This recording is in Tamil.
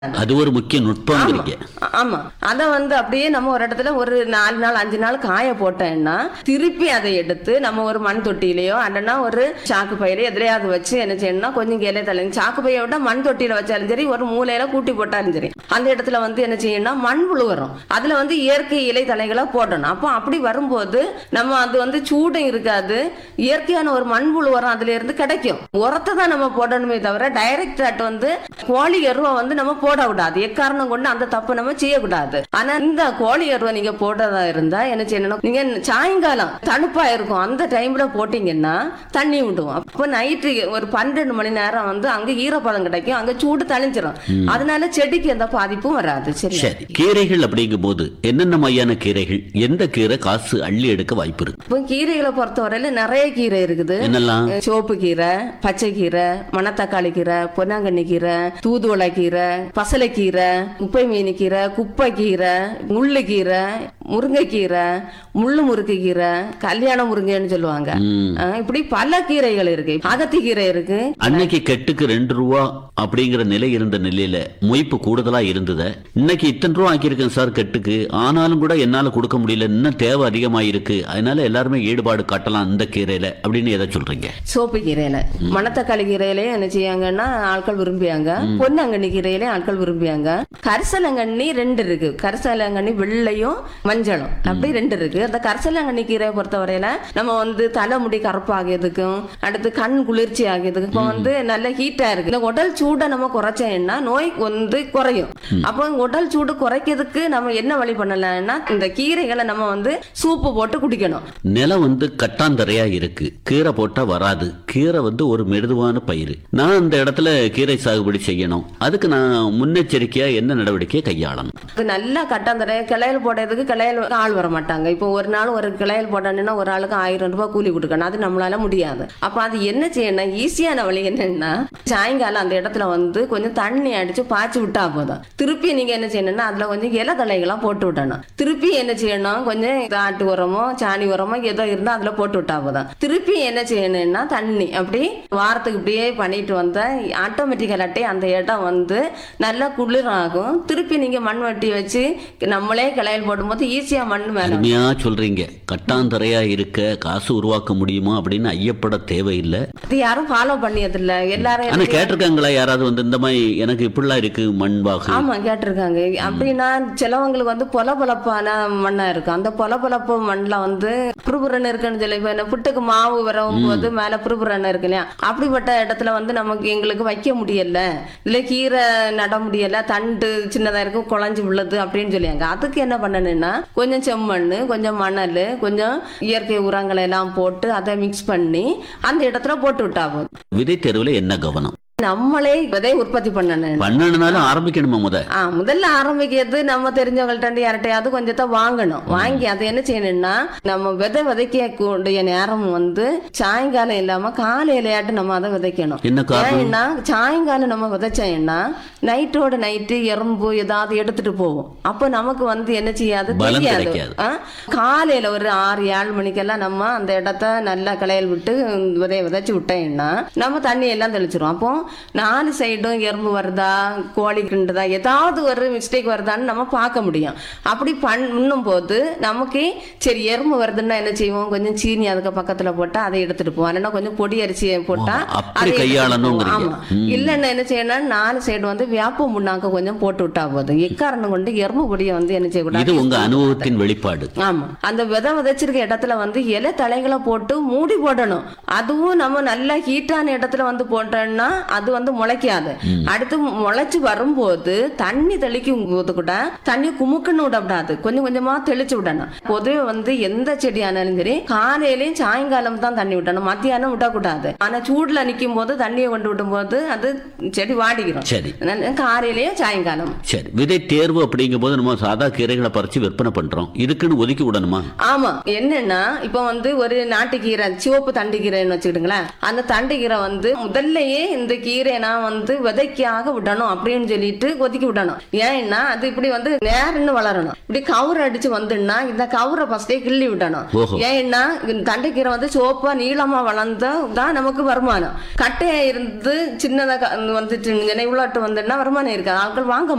அது ஒரு முக்கிய நுட்பங்கிறீங்க ஆமா அத வந்து அப்படியே நம்ம ஒரு இடத்துல ஒரு நாலு நாள் அஞ்சு நாள் காய போட்டோம்னா திருப்பி அதை எடுத்து நம்ம ஒரு மண் தொட்டியிலயோ இல்லைன்னா ஒரு சாக்கு பையில எதுலயாவது வச்சு என்ன செய்யணும்னா கொஞ்சம் இலை தலை சாக்கு பையை விட மண் தொட்டியில வச்சாலும் சரி ஒரு மூலையில கூட்டி போட்டாலும் சரி அந்த இடத்துல வந்து என்ன செய்யணும்னா மண் புழு வரும் அதுல வந்து இயற்கை இலை தலைகளை போடணும் அப்போ அப்படி வரும்போது நம்ம அது வந்து சூடும் இருக்காது இயற்கையான ஒரு மண்புழு உரம் அதுல இருந்து கிடைக்கும் உரத்தை தான் நம்ம போடணுமே தவிர டைரக்ட் ஆட் வந்து கோழி எருவை வந்து நம்ம போடக்கூடாது எக்காரணம் கொண்டு அந்த தப்பு நம்ம செய்யக்கூடாது ஆனா இந்த கோழி எருவை நீங்க போடுறதா இருந்தா என்ன செய்யணும் நீங்க சாயங்காலம் தணுப்பா இருக்கும் அந்த டைம்ல போட்டீங்கன்னா தண்ணி விடுவோம் அப்போ நைட்டு ஒரு பன்னெண்டு மணி நேரம் வந்து அங்க ஈரப்பதம் கிடைக்கும் அங்க சூடு தணிஞ்சிரும் அதனால செடிக்கு எந்த பாதிப்பும் வராது சரி சரி கீரைகள் அப்படிங்கும் போது என்னென்ன மையான கீரைகள் எந்த கீரை காசு அள்ளி எடுக்க வாய்ப்பு இருக்கு இப்போ கீரைகளை பொறுத்தவரையில நிறைய கீரை இருக்குது என்னெல்லாம் சிவப்பு கீரை பச்சை கீரை மணத்தக்காளி கீரை பொன்னாங்கண்ணி கீரை தூதுவளை கீரை பசலைக்கீரை குப்பை மீன் கீரை குப்பை கீரை முள்ளு கீரை முருங்கைக்கீரை முள்ளு முறுக்கு கீரை கல்யாண முருங்கைன்னு சொல்லுவாங்க ம். ஆஹ் இப்படி பல கீரைகள் இருக்கு அகத்தி கீரை இருக்கு அன்னைக்கு கெட்டுக்கு ரெண்டு ரூபா அப்படிங்கிற நிலை இருந்த நிலையில மொய்ப்பு கூடுதலா இருந்தது இன்னைக்கு இத்தனை ரூபா ஆக்கியிருக்கேன் சார் கெட்டுக்கு ஆனாலும் கூட என்னால கொடுக்க முடியல இன்னும் தேவை அதிகமா இருக்கு அதனால எல்லாருமே ஈடுபாடு காட்டலாம் இந்த கீரையில அப்படின்னு எதை சொல்றீங்க சோப்பு கீரையில மணத்தக்காளி கீரையிலே என்ன செய்யாங்கன்னா ஆட்கள் விரும்பியாங்க பொன்னாங்கண்ணி கீரையிலே ஆட்கள் விரும்பியாங்க கரிசலங்கண்ணி ரெண்டு இருக்கு கரிசலங்கண்ணி வெள்ளையும் மஞ்சளும் அப்படி ரெண்டு இருக்கு அந்த கரிசலங்கண்ணி கீரையை பொறுத்தவரையில நம்ம வந்து தலைமுடி கருப்பாகியதுக்கும் அடுத்து கண் குளிர்ச்சி ஆகியதுக்கும் இப்போ வந்து நல்ல ஹீட்டா இருக்கு இந்த உடல் சூடை நம்ம குறைச்சோம்னா நோய் வந்து குறையும் அப்போ உடல் சூடு குறைக்கிறதுக்கு நம்ம என்ன வழி பண்ணலாம்னா இந்த கீரைகளை நம்ம வந்து சூப்பு போட்டு குடிக்கணும் நிலம் வந்து கட்டாந்தரையா இருக்கு கீரை போட்டா வராது கீரை வந்து ஒரு மெதுவான பயிர் நான் அந்த இடத்துல கீரை சாகுபடி செய்யணும் அதுக்கு நான் முன்னெச்சரிக்கையா என்ன நடவடிக்கையை கையாளணும் அது நல்லா கட்டாந்தர கிளையல் போடுறதுக்கு கிளையல் ஆள் வர மாட்டாங்க இப்போ ஒரு நாள் ஒரு கிளையல் போடணும்னா ஒரு ஆளுக்கு ஆயிரம் ரூபாய் கூலி கொடுக்கணும் அது நம்மளால முடியாது அப்ப அது என்ன செய்யணும் ஈஸியான வழி என்னன்னா சாயங்காலம் அந்த இடத்துல வந்து கொஞ்சம் தண்ணி அடிச்சு பாய்ச்சி விட்டா போதும் திருப்பி நீங்க என்ன செய்யணும்னா அதுல கொஞ்சம் இலை தழைகளா போட்டு விடணும் திருப்பி என்ன செய்யணும் கொஞ்சம் ஆட்டு உரமோ சாணி உரமோ ஏதோ இருந்தா அதுல போட்டு விட்டா போதும் திருப்பி என்ன செய்யணும்னா தண்ணி அப்படி வாரத்துக்கு இப்படியே பண்ணிட்டு வந்தா ஆட்டோமேட்டிக்கலாட்டே அந்த இடம் வந்து நல்லா குளிர் ஆகும் திருப்பி நீங்க மண் வட்டி வச்சு நம்மளே கிளையல் போடும்போது ஈஸியா மண் மேல வரும். அருமையா சொல்றீங்க கட்டாந்தரையா இருக்க காசு உருவாக்க முடியுமா அப்படின்னு ஐயப்பட தேவையில்லை இது யாரும் ஃபாலோ பண்ணியதில்ல எல்லாரும் ஆனா கேட்டிருக்காங்களா யாராவது வந்து இந்த மாதிரி எனக்கு இப்படிலாம் இருக்கு மண் வாகு ஆமா கேட்டிருக்காங்க அப்படின்னா சிலவங்களுக்கு வந்து பொல பொலப்பான மண்ணா இருக்கும் அந்த பொல பொலப்பு மண்ணில் வந்து புறுபுறன்னு இருக்குன்னு சொல்லி இப்ப என்ன புட்டுக்கு மாவு வரவும் போது மேல புறுபுறன்னு இருக்கு இல்லையா அப்படிப்பட்ட இடத்துல வந்து நமக்கு எங்களுக்கு வைக்க முடியல இல்ல கீரை நட முடியல தண்டு சின்னதா இருக்கும் குழஞ்சு விழுது அப்படின்னு சொல்லியாங்க அதுக்கு என்ன பண்ணணும்னா கொஞ்சம் செம்மண் கொஞ்சம் மணல் கொஞ்சம் இயற்கை உரங்களை எல்லாம் போட்டு அதை மிக்ஸ் பண்ணி அந்த இடத்துல போட்டு விட்டா போதும் விதை தேர்வுல என்ன கவனம் நம்மளே விதை உற்பத்தி பண்ணணும் பண்ணணும்னாலும் ஆரம்பிக்கணுமா முத ஆ முதல்ல ஆரம்பிக்கிறது நம்ம தெரிஞ்சவங்கள்ட்ட இருந்து யார்கிட்டயாவது கொஞ்சத்தை வாங்கணும் வாங்கி அதை என்ன செய்யணும்னா நம்ம விதை விதைக்க கூடிய நேரம் வந்து சாயங்காலம் இல்லாம காலையிலையாட்டு நம்ம அதை விதைக்கணும் என்ன காரணம் ஏன்னா சாயங்காலம் நம்ம விதைச்சோம்னா நைட்டோட நைட்டு எறும்பு ஏதாவது எடுத்துட்டு போவோம் அப்போ நமக்கு வந்து என்ன செய்யாது பலம் தெரியாது கிடைக்காது. ஆ? காலையில ஒரு ஆறு ஏழு மணிக்கெல்லாம் நம்ம அந்த இடத்த நல்லா களையல் விட்டு விதைய விதைச்சு விட்டோம்னா நம்ம தண்ணி எல்லாம் தெளிச்சிரும் அப்போ நாலு சைடும் எறும்பு வருதா கோழி கிண்டுதா ஏதாவது ஒரு மிஸ்டேக் வருதான்னு நம்ம பார்க்க முடியும் அப்படி பண்ணும் போது நமக்கு சரி எறும்பு வருதுன்னா என்ன செய்வோம் கொஞ்சம் சீனி அதுக்கு பக்கத்துல போட்டா அதை எடுத்துட்டு போவோம் இல்லைன்னா கொஞ்சம் பொடி அரிசியை போட்டா ஓ, அப்படி அதை எடுத்துட்டு கையாளணுங்கிறீங்க. போவோம். ஆமா இல்லைன்னா என்ன செய்யணும் நாலு சைடு வந்து வேப்ப முன்னாக்க கொஞ்சம் போட்டு விட்டா போதும் எக்காரணம் கொண்டு எறும்பு பொடியை வந்து என்ன இது செய்யக்கூடாது உங்க அனுபவத்தின் வெளிப்பாடு ஆமா அந்த விதை விதைச்சிருக்க இடத்துல வந்து இலை தழைகளை போட்டு மூடி போடணும் அதுவும் நம்ம நல்ல ஹீட்டான இடத்துல வந்து போட்டோம்னா அது வந்து முளைக்காது அடுத்து முளைச்சு வரும்போது தண்ணி தெளிக்கும் போது கூட தண்ணி குமுக்குன்னு விடக்கூடாது கொஞ்சம் கொஞ்சமா தெளிச்சு விடணும் பொதுவே வந்து எந்த செடி ஆனாலும் சரி காலையிலயும் சாயங்காலம் தான் தண்ணி விடணும் மத்தியானம் விடக்கூடாது ஆனா சூடுல நிக்கும் போது தண்ணியை கொண்டு விடும் போது அது செடி வாடிக்கிறோம் சரி அதனால காலையிலயும் சாயங்காலம் சரி விதை தேர்வு அப்படிங்கும் போது நம்ம சாதா கீரைகளை பறிச்சு விற்பனை பண்றோம் இதுக்குன்னு ஒதுக்கி விடணுமா ஆமா என்னன்னா இப்ப வந்து ஒரு நாட்டுக்கீரை சிவப்பு தண்டு கீரைன்னு வச்சுக்கிட்டுங்களேன் அந்த தண்டு கீரை வந்து முதல்லயே இந்த கீரை நான் வந்து விதைக்காக விடணும் அப்படின்னு சொல்லிட்டு ஒதுக்கி விடணும் ஏன்னா அது இப்படி வந்து நேரன்னு வளரணும் இப்படி கவுர் அடிச்சு வந்துன்னா இந்த கவுரை ஃபர்ஸ்டே கிள்ளி விடணும் ஓஹோ. ஏன்னா இந்த தண்டுக்கீரை வந்து சிவப்பா நீளமா வளர்ந்தா தான் நமக்கு வருமானம் கட்டையா இருந்து சின்னதா க- வந்துட்டு இவ்வளோட்டு வந்துன்னா வருமானம் இருக்காது ஆட்கள் வாங்க